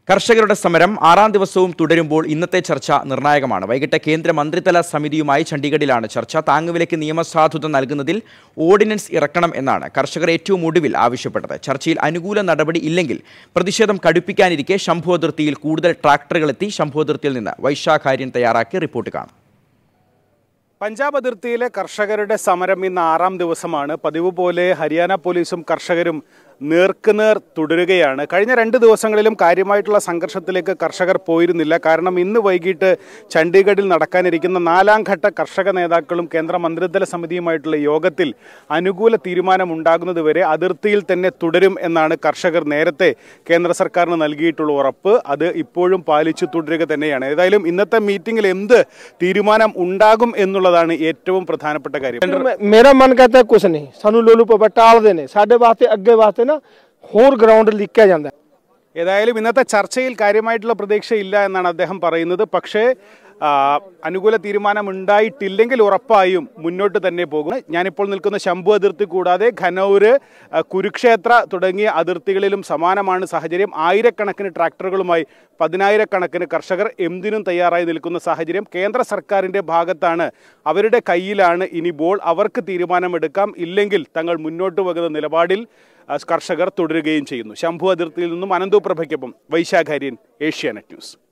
കർഷകരുടെ സമരം ആറാം ദിവസവും തുടരുമ്പോൾ ഇന്നത്തെ ചർച്ച നിർണായകമാണ് വൈകിട്ട് കേന്ദ്ര മന്ത്രിതല സമിതിയുമായി ചണ്ഡീഗഡിലാണ് ചർച്ച താങ്ങുവിലയ്ക്ക് നിയമസാധുത നൽകുന്നതിൽ ഓർഡിനൻസ് ഇറക്കണം എന്നാണ് കർഷകർ ഏറ്റവും ഒടുവിൽ ആവശ്യപ്പെട്ടത് ചർച്ചയിൽ അനുകൂല നടപടി ഇല്ലെങ്കിൽ പ്രതിഷേധം കടുപ്പിക്കാനിരിക്കെ ശംഭു അതിർത്തിയിൽ കൂടുതൽ ട്രാക്ടറുകളെത്തി ശംഭു അതിർത്തിയിൽ നിന്ന് വൈശാഖാര്യൻ തയ്യാറാക്കിയ റിപ്പോർട്ട് കാണാം പഞ്ചാബ് അതിർത്തിയിലെ കർഷകരുടെ സമരം ഇന്ന് ആറാം ദിവസമാണ് പതിവ് പോലെ ഹരിയാന പോലീസും കർഷകരും നേർക്കുനേർ തുടരുകയാണ് കഴിഞ്ഞ രണ്ട് ദിവസങ്ങളിലും കാര്യമായിട്ടുള്ള സംഘർഷത്തിലേക്ക് കർഷകർ പോയിരുന്നില്ല കാരണം ഇന്ന് വൈകിട്ട് ചണ്ഡീഗഡിൽ നടക്കാനിരിക്കുന്ന നാലാം ഘട്ട കർഷക നേതാക്കളും കേന്ദ്ര മന്ത്രിതല സമിതിയുമായിട്ടുള്ള യോഗത്തിൽ അനുകൂല തീരുമാനം ഉണ്ടാകുന്നതുവരെ അതിർത്തിയിൽ തന്നെ തുടരും എന്നാണ് കർഷകർ നേരത്തെ കേന്ദ്ര സർക്കാരിന് നൽകിയിട്ടുള്ള ഉറപ്പ് അത് ഇപ്പോഴും പാലിച്ചു തുടരുക തന്നെയാണ് ഏതായാലും ഇന്നത്തെ മീറ്റിംഗിൽ എന്ത് തീരുമാനം ഉണ്ടാകും എന്നുള്ളതാണ് ഏറ്റവും പ്രധാനപ്പെട്ട കാര്യം ਮੈਂ- ਮੇਰਾ ਮਨ ਕਹਿੰਦਾ ਕੁਛ ਨਹੀਂ ਸਾਨੂੰ ਲੋਲੂ ਪਪਾ ਟਾਲਦੇ ਨੇ ਸਾਡੇ ਵਾਸਤੇ ਅੱਗੇ ਵਾਸਤੇ ਨਾ ਹੋਰ ਗਰਾਊਂਡ ਲਿਖਿਆ ਜਾਂਦਾ ഏതായാലും ഇന്നത്തെ ചർച്ചയിൽ കാര്യമായിട്ടുള്ള പ്രതീക്ഷയില്ല എന്നാണ് അദ്ദേഹം പറയുന്നത് പക്ഷേ ആ, അനുകൂല തീരുമാനം ഉണ്ടായിട്ടില്ലെങ്കിൽ ഉറപ്പായും മുന്നോട്ട് തന്നെ പോകും ഞാനിപ്പോൾ നിൽക്കുന്ന ശംഭു അതിർത്തി കൂടാതെ ഖനൌര് ആ, കുരുക്ഷേത്ര തുടങ്ങിയ അതിർത്തികളിലും സമാനമാണ് സാഹചര്യം ആയിരക്കണക്കിന് ട്രാക്ടറുകളുമായി പതിനായിരക്കണക്കിന് കർഷകർ എന്തിനും തയ്യാറായി നിൽക്കുന്ന സാഹചര്യം കേന്ദ്ര സർക്കാരിൻ്റെ ഭാഗത്താണ് അവരുടെ കയ്യിലാണ് ഇനി ബോൾ അവർക്ക് തീരുമാനമെടുക്കാം ഇല്ലെങ്കിൽ തങ്ങൾ മുന്നോട്ട് പോകുന്ന നിലപാടിൽ ആ, കർഷകർ തുടരുകയും ചെയ്യുന്നു ശംഭു അതിർത്തിയിൽ നിന്നും അനന്തു പ്രഭയ്ക്കൊപ്പം വൈശാഖാര്യൻ ഏഷ്യാനെറ്റ് ന്യൂസ്